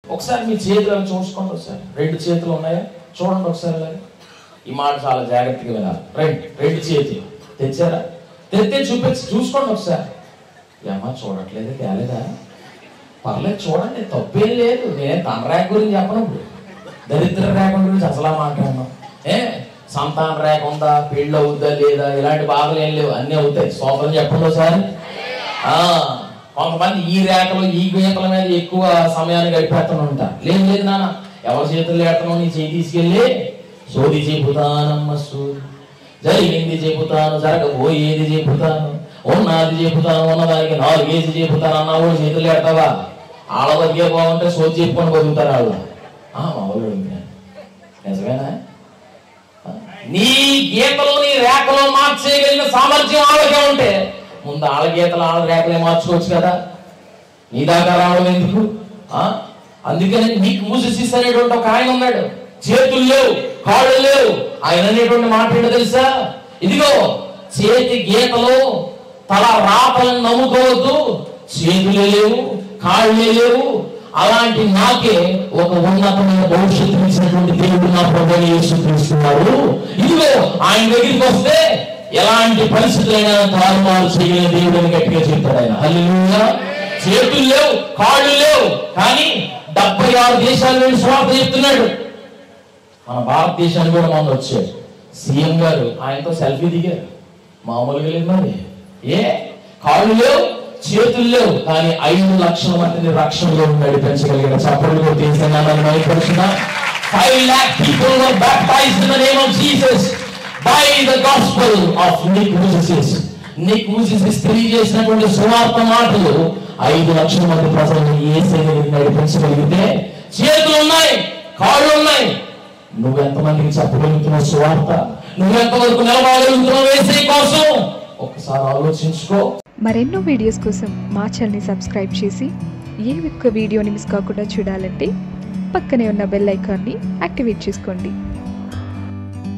ఒకసారి మీ చేతులు అవి చూసుకోండి ఒకసారి రెండు చేతులు ఉన్నాయా చూడండి ఒకసారి అలాగే ఈ మాట చాలా జాగ్రత్తగా వినాలి రైట్ రెండు చేతులు తెచ్చారా తెస్తే చూపించి చూసుకోండి ఒకసారి ఏమా చూడట్లేదు తేలేదా పర్లేదు చూడండి తప్పేం లేదు నేను తన రేఖ గురించి చెప్పను ఇప్పుడు దరిద్ర రేఖ గురించి అసలు మాట్లాడను ఏ సంతాన రేఖ ఉందా పెళ్ళి అవుద్దా లేదా ఇలాంటి బాధలు ఏం లేవు అన్నీ అవుతాయి సోపలు చెప్పండి ఒకసారి ఆ, కొంతమంది ఈ రేఖలు ఈ గీతల మీద ఎక్కువ సమయాన్ని గడిపేస్తూ ఉంటారు లేదు లేదు నాన్న ఎవరి చేతులు లేడుతున్నావు నీ చేయి తీసుకెళ్ళి సోది చెబుతానమ్మ సోది జరిగింది చెబుతాను జరగబోయేది చెబుతాను ఉన్నది చెబుతాను ఉన్నదానికి నాలుగేసి చెబుతాను అన్నవాడు చేతులు లేడతావా వాళ్ళ దగ్గర బాగుంటే సోది చెప్పుకొని బతుకుతారు వాళ్ళు ఆ, మా వాళ్ళు అడిగినారు. నిజమేనా నీ గీతలు నీ రేఖలు మార్చేయగలిగిన సామర్థ్యం వాళ్ళకే ఉంటే ముందు ఆళ్ళ గీతలు ఆళ్ళ రేఖలే మార్చుకోవచ్చు కదా నీ దాకా రావడం ఎందుకు ఆ? అందుకని నీకు మూసిస్ అనేటువంటి ఒక ఆయన ఉన్నాడు చేతులు లేవు కాళ్ళు లేవు ఆయన అనేటువంటి మాట ఏంటో తెలుసా ఇదిగో చేతి గీతలు తల రాతలను నమ్ముకోవద్దు చేతులే లేవు కాళ్ళే లేవు అలాంటి నాకే ఒక ఉన్నతమైన భవిష్యత్తు ఇచ్చినటువంటి దేవుడు నా ప్రభు యేసుక్రీస్తున్నారు ఇదిగో ఆయన దగ్గరికి వస్తే ఎలాంటి పరిస్థితులైనా తారుమారు చేయలేని దేవుడు అని గట్టిగా చెప్తాడు ఆయన హల్లెలూయా చేతులు లేవు కాళ్ళు లేవు కానీ డెబ్బై ఆరు దేశాలు వెళ్ళి స్వార్థ చెప్తున్నాడు మన భారతదేశానికి కూడా మొన్న వచ్చాడు సీఎం గారు ఆయనతో సెల్ఫీ దిగారు మామూలుగా లేదు మరి ఏ కాళ్ళు లేవు చేతులు లేవు కానీ ఐదు లక్షల మందిని రక్షణలో నడిపించగలిగిన చప్పట్లు కొట్టి నడిపించిన five lakh people were baptised in the name of Jesus by the gospel of Nick Moses Nick Moses తెలియజేసినటువంటి సువార్త మాటలు ఐదు లక్షల మంది ప్రజలను ఏ శైలికి నడిపించగలిగితే చేతులు ఉన్నాయి కాళ్ళు ఉన్నాయి నువ్వెంతమందికి చెప్పగలుగుతున్నావు సువార్త నువ్వెంతవరకు నిలబడగలుగుతున్నావు వేసే కోసం ఒక్కసారి ఆలోచించుకో మరెన్నో వీడియోస్ కోసం మా ఛానల్ని సబ్స్క్రైబ్ చేసి ఏ ఒక్క వీడియోని మిస్ కాకుండా చూడాలంటే పక్కనే ఉన్న బెల్ ఐకాన్ని యాక్టివేట్ చేసుకోండి